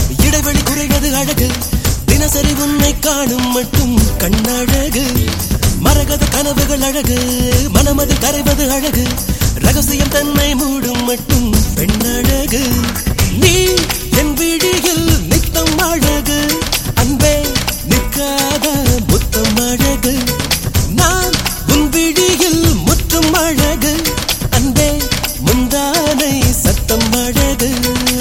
இடைவெளி குறைவது அழகு தினசரி உன்னை காணும் மட்டும் கண்ணழகு மரகத கனவுகள் அழகு மனமது கரைவது அழகு ரகசியம் தன்னை மூடும் மட்டும் பெண்ணழகு நீ என் விழியில் நித்தம் அழகு அன்பே நிற்காத முத்தம் அழகு நான் உன் விழியில் முற்றும் அழகு அன்பே முந்தானை சத்தம் அழகு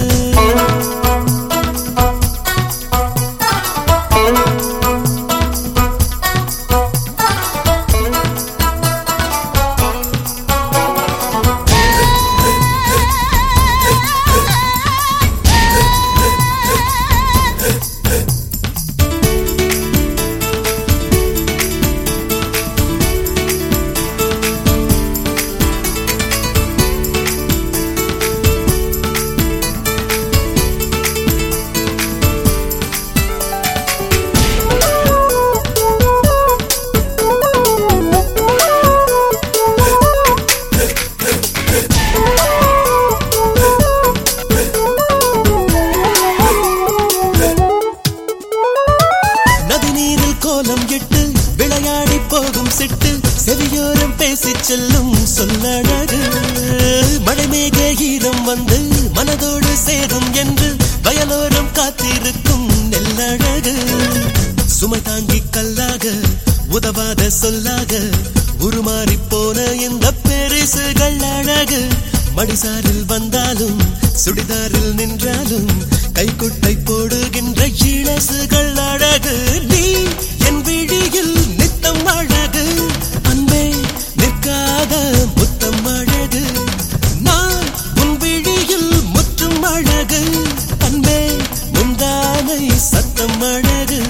நதிநீரில் கோலம் இட்டு விளையாடி போகும் சிட்டு செவியோரம் பேசிச் செல்லும் சொல்லழகு மழைமேக ஈரம் வந்து மனதோடு சேரும் என்று வயலோரம் காத்திருக்கும் நெல்லழகு சுமை தாங்கி கல்லாக உதவாத சொல்லாக உருமாறி போன இந்த பெரிசுகள் அழகு மடிசாரில் வந்தாலும் சுடிதாரில் நின்றாலும் கைக்குட்டை போடுகின்ற இளசுகள் அழகு நீ என் விழியில் நித்தம் அழகு அன்பே நிற்காத முத்தம் அழகு நான் உன் விழியில் முற்றும் அழகு அன்பே முந்தானை சத்தம் அழகு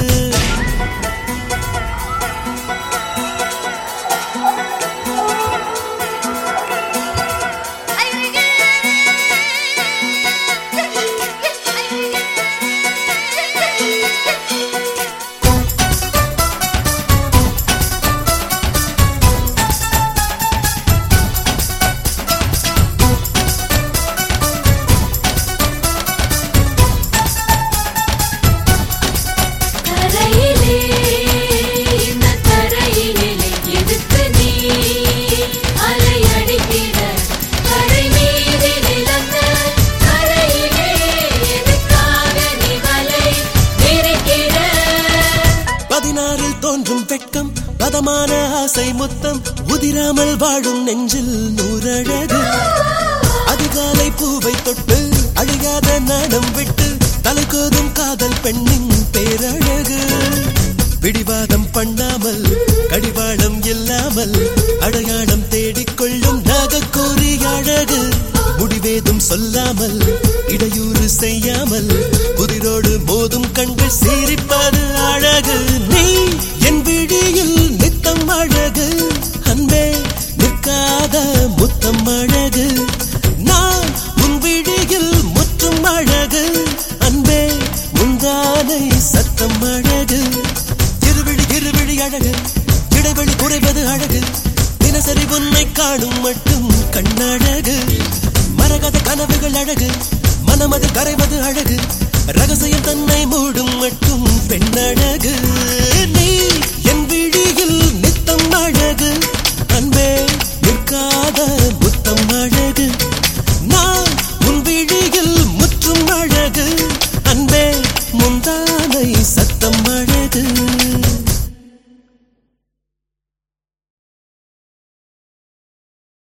கரையிலே இந்த கரையிலே எதுக்கு நீ அலை அடிக்கிற கரை மீது நிலந்த கரையிலே எதுக்காக நீ வலை விரிக்கிற பதினாறில் தோன்றும் வெட்கம் பதமான ஆசை முத்தம் உதிராமல் வாழும் நெஞ்சில் நூறழகு அதிகாலை பூவை தொட்டு அழியாத நாணம் விட்டு தலைக்கோதும் காதல் பெண்ணின் பேரழகு பிடிவாதம் பண்ணாமல் கடிவாளம் இல்லாமல் அடையாளம் தேடிக்கொள்ளும் நாகக்கோரி அழகு முடிவேதும் சொல்லாமல் இடையூறு செய்யாமல் புதிரோடு மோதும் கண்கள் சிரிப்பது அழகு நீ என் விழியில் நித்தம் அழகு அன்பே நிற்காத முத்தம் அழகு நான் உன் விழியில் முற்றும் அழகு அன்பே முந்தானை சத்தம் அழகு இருவிழி இருவிழி அழகு இடைவெளி குறைவது அழகு தினசரி உன்னை காணும் மட்டும் கண்ணழகு மரகத கனவுகள் அழகு மனமது கரைவது அழகு ரகசியம் தன்னை மூடும் மட்டும் பெண்ணழகு நீ என் விழியில் நித்தம் அழகு